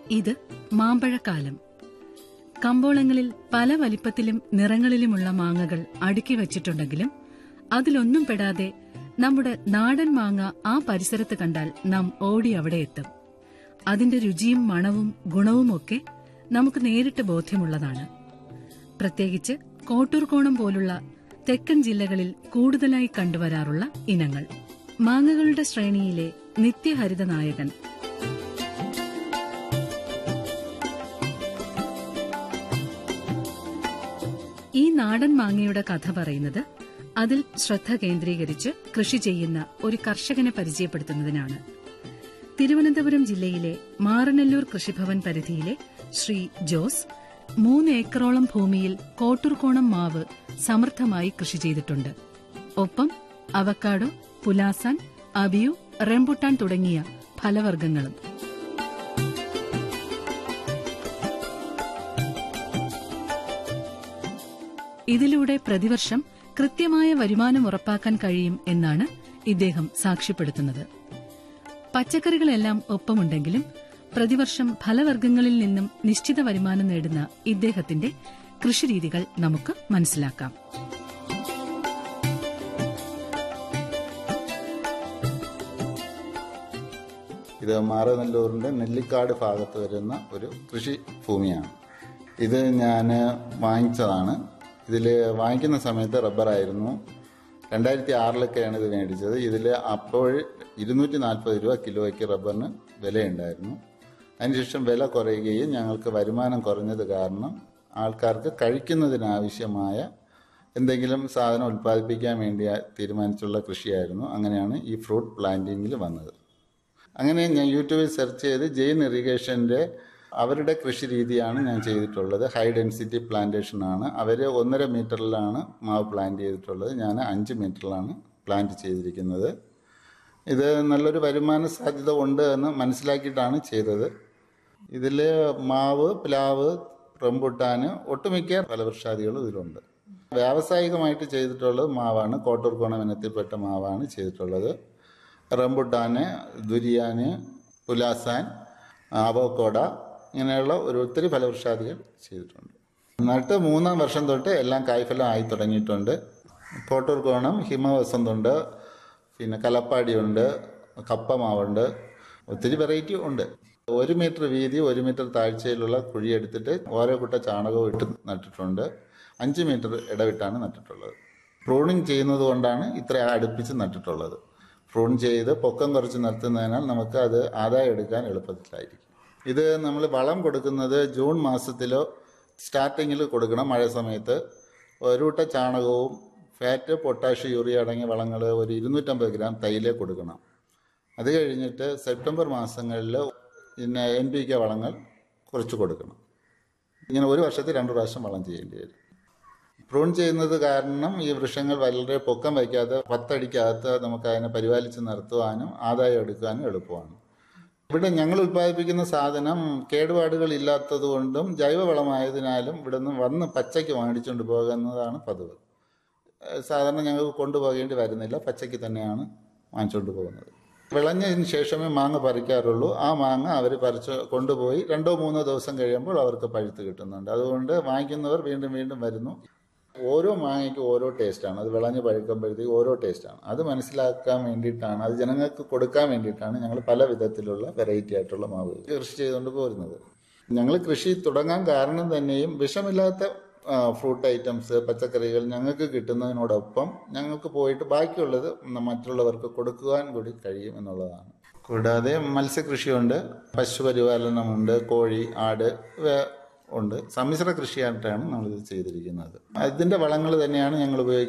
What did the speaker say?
ഇത് മാമ്പഴക്കാലം കമ്പോളങ്ങളിൽ പല വലിപ്പത്തിലും നിറങ്ങളിലുമുള്ള മാങ്ങകൾ അടുക്കി വച്ചിട്ടുണ്ടെങ്കിലും അതിലൊന്നും പെടാതെ നമ്മുടെ നാടൻ മാങ്ങ ആ പരിസരത്ത് കണ്ടാൽ നാം ഓടി അവിടെ എത്തും അതിന്റെ രുചിയും മണവും ഗുണവുമൊക്കെ നമുക്ക് നേരിട്ട് ബോധ്യമുള്ളതാണ് പ്രത്യേകിച്ച് കോട്ടൂർകോണം പോലുള്ള തെക്കൻ ജില്ലകളിൽ കൂടുതലായി കണ്ടുവരാറുള്ള ഇനങ്ങൾ മാങ്ങകളുടെ ശ്രേണിയിലെ നിത്യഹരിത നായകൻ ഈ നാടൻ മാങ്ങയുടെ കഥ പറയുന്നത് അതിൽ ശ്രദ്ധ കേന്ദ്രീകരിച്ച് കൃഷി ചെയ്യുന്ന ഒരു കർഷകനെ പരിചയപ്പെടുത്തുന്നതിനാണ് തിരുവനന്തപുരം ജില്ലയിലെ മാറനല്ലൂർ കൃഷിഭവൻ പരിധിയിലെ ശ്രീ ജോസ് മൂന്ന് ഏക്കറോളം ഭൂമിയിൽ കോട്ടൂർക്കോണം മാവ് സമൃദ്ധമായി കൃഷി ചെയ്തിട്ടുണ്ട് ഒപ്പം അവക്കാഡോ പുലാസാൻ അബിയു റെംബുട്ടാൻ തുടങ്ങിയ ഫലവർഗ്ഗങ്ങളും ഇതിലൂടെ പ്രതിവർഷം കൃത്യമായ വരുമാനം ഉറപ്പാക്കാൻ കഴിയും എന്നാണ് ഇദ്ദേഹം സാക്ഷ്യപ്പെടുത്തുന്നത് പച്ചക്കറികളെല്ലാം ഒപ്പമുണ്ടെങ്കിലും പ്രതിവർഷം ഫലവർഗ്ഗങ്ങളിൽ നിന്നും നിശ്ചിത വരുമാനം നേടുന്ന ഇദ്ദേഹത്തിന്റെ കൃഷിരീതികൾ നമുക്ക് മനസ്സിലാക്കാം ഇത് മാറനല്ലൂരിൻ്റെ നെല്ലിക്കാട് ഭാഗത്ത് വരുന്ന ഒരു കൃഷി ഭൂമിയാണ് ഇത് ഞാൻ വാങ്ങിച്ചതാണ് ഇതിൽ വാങ്ങിക്കുന്ന സമയത്ത് റബ്ബറായിരുന്നു രണ്ടായിരത്തി ആറിലൊക്കെയാണ് ഇത് മേടിച്ചത് ഇതിൽ അപ്പോൾ ഇരുന്നൂറ്റി നാൽപ്പത് രൂപ കിലോയ്ക്ക് റബ്ബറിന് വിലയുണ്ടായിരുന്നു അതിനുശേഷം വില കുറയുകയും ഞങ്ങൾക്ക് വരുമാനം കുറഞ്ഞത് കാരണം ആൾക്കാർക്ക് കഴിക്കുന്നതിനാവശ്യമായ എന്തെങ്കിലും സാധനം ഉൽപ്പാദിപ്പിക്കാൻ വേണ്ടി തീരുമാനിച്ചുള്ള കൃഷിയായിരുന്നു അങ്ങനെയാണ് ഈ ഫ്രൂട്ട് പ്ലാന്റിങ്ങിൽ വന്നത് അങ്ങനെ ഞാൻ യൂട്യൂബിൽ സെർച്ച് ചെയ്ത് ജെയിൻ ഇറിഗേഷൻ്റെ അവരുടെ കൃഷി രീതിയാണ് ഞാൻ ചെയ്തിട്ടുള്ളത് ഹൈ ഡെൻസിറ്റി പ്ലാന്റേഷൻ ആണ് അവർ ഒന്നര മീറ്ററിലാണ് മാവ് പ്ലാന്റ് ചെയ്തിട്ടുള്ളത് ഞാൻ അഞ്ച് മീറ്ററിലാണ് പ്ലാന്റ് ചെയ്തിരിക്കുന്നത് ഇത് നല്ലൊരു വരുമാന സാധ്യത ഉണ്ട് എന്ന് മനസ്സിലാക്കിയിട്ടാണ് ചെയ്തത് ഇതിൽ മാവ് പ്ലാവ് റംബുട്ടാന് ഒട്ടുമിക്ക ഫലവൃക്ഷാദികളും ഇതിലുണ്ട് വ്യാവസായികമായിട്ട് ചെയ്തിട്ടുള്ളത് മാവാണ് കോട്ടൂർക്കോണം ഇനത്തിൽപ്പെട്ട മാവാണ് ചെയ്തിട്ടുള്ളത് റംബുട്ടാന് ദുരിയാന് പുലാസാൻ അവോക്കോട ഇങ്ങനെയുള്ള ഒരു ഒത്തിരി ഫലവൃക്ഷാദികൾ ചെയ്തിട്ടുണ്ട് നട്ട് മൂന്നാം വർഷം തൊട്ട് എല്ലാം കായ്ഫലം ആയി തുടങ്ങിയിട്ടുണ്ട് കോട്ടൂർക്കോണം ഹിമവസന്തുണ്ട് പിന്നെ കലപ്പാടിയുണ്ട് കപ്പമാവുണ്ട് ഒത്തിരി വെറൈറ്റി ഉണ്ട് ഒരു മീറ്റർ വീതി ഒരു മീറ്റർ താഴ്ചയിലുള്ള കുഴിയെടുത്തിട്ട് ഓരോ കുട്ട ചാണകവും ഇട്ട് നട്ടിട്ടുണ്ട് അഞ്ച് മീറ്റർ ഇടവിട്ടാണ് നട്ടിട്ടുള്ളത് പ്രൂണിങ് ചെയ്യുന്നത് കൊണ്ടാണ് ഇത്ര അടുപ്പിച്ച് നട്ടിട്ടുള്ളത് പ്രൂൺ ചെയ്ത് പൊക്കം കുറച്ച് നിർത്തുന്നതിനാൽ നമുക്ക് അത് ആദായം എടുക്കാൻ എളുപ്പത്തിലായിരിക്കും ഇത് നമ്മൾ വളം കൊടുക്കുന്നത് ജൂൺ മാസത്തിലോ സ്റ്റാർട്ടിങ്ങിൽ കൊടുക്കണം മഴ സമയത്ത് ഒരു കൂട്ട ചാണകവും ഫാറ്റ് പൊട്ടാഷ് യൂറിയ അടങ്ങിയ വളങ്ങൾ ഒരു ഇരുന്നൂറ്റമ്പത് ഗ്രാം തൈലേ കൊടുക്കണം അത് കഴിഞ്ഞിട്ട് സെപ്റ്റംബർ മാസങ്ങളിൽ പിന്നെ എൻ പി കെ വളങ്ങൾ കുറച്ച് കൊടുക്കണം ഇങ്ങനെ ഒരു വർഷത്തിൽ രണ്ട് പ്രാവശ്യം വളം ചെയ്യേണ്ടി വരും പ്രൂൺ ചെയ്യുന്നത് കാരണം ഈ വൃക്ഷങ്ങൾ വളരെ പൊക്കം വയ്ക്കാതെ പത്തടിക്കകത്ത് നമുക്ക് അതിനെ പരിപാലിച്ച് നിർത്തുവാനും ആദായം എടുക്കാനും എളുപ്പമാണ് ഇവിടെ ഞങ്ങൾ ഉൽപ്പാദിപ്പിക്കുന്ന സാധനം കേടുപാടുകൾ ഇല്ലാത്തത് കൊണ്ടും ജൈവവളമായതിനാലും ഇവിടെ നിന്ന് വന്ന് പച്ചയ്ക്ക് വാങ്ങിച്ചുകൊണ്ട് പോകുന്നതാണ് പതിവ് ഏഹ് സാധാരണ ഞങ്ങൾക്ക് കൊണ്ടുപോകേണ്ടി വരുന്നില്ല പച്ചയ്ക്ക് തന്നെയാണ് വാങ്ങിച്ചുകൊണ്ട് പോകുന്നത് വിളഞ്ഞതിന് ശേഷമേ മാങ്ങ പറിക്കാറുള്ളൂ ആ മാങ്ങ അവർ പറിച്ച് കൊണ്ടുപോയി രണ്ടോ മൂന്നോ ദിവസം കഴിയുമ്പോൾ അവർക്ക് പഴുത്ത് കിട്ടുന്നുണ്ട് അതുകൊണ്ട് വാങ്ങിക്കുന്നവർ വീണ്ടും വീണ്ടും വരുന്നു ഓരോ മാങ്ങയ്ക്കും ഓരോ ടേസ്റ്റാണ് അത് വിളഞ്ഞ് പഴുക്കുമ്പോഴത്തേക്ക് ഓരോ ടേസ്റ്റാണ് അത് മനസ്സിലാക്കാൻ വേണ്ടിയിട്ടാണ് അത് ജനങ്ങൾക്ക് കൊടുക്കാൻ വേണ്ടിയിട്ടാണ് ഞങ്ങൾ പല വിധത്തിലുള്ള വെറൈറ്റി ആയിട്ടുള്ള മാവ് കൃഷി ചെയ്തുകൊണ്ട് പോരുന്നത് ഞങ്ങൾ കൃഷി തുടങ്ങാൻ കാരണം തന്നെയും വിഷമില്ലാത്ത ഫ്രൂട്ട് ഐറ്റംസ് പച്ചക്കറികൾ ഞങ്ങൾക്ക് കിട്ടുന്നതിനോടൊപ്പം ഞങ്ങൾക്ക് പോയിട്ട് ബാക്കിയുള്ളത് മറ്റുള്ളവർക്ക് കൊടുക്കുവാൻ കൂടി കഴിയും എന്നുള്ളതാണ് കൂടാതെ മത്സ്യകൃഷിയുണ്ട് പശുപരിപാലനമുണ്ട് കോഴി ആട് ഇവ ഉണ്ട് സമ്മിശ്ര കൃഷിയായിട്ടാണ് നമ്മളിത് ചെയ്തിരിക്കുന്നത് അതിൻ്റെ വളങ്ങൾ തന്നെയാണ് ഞങ്ങൾ ഉപയോഗിക്കുന്നത്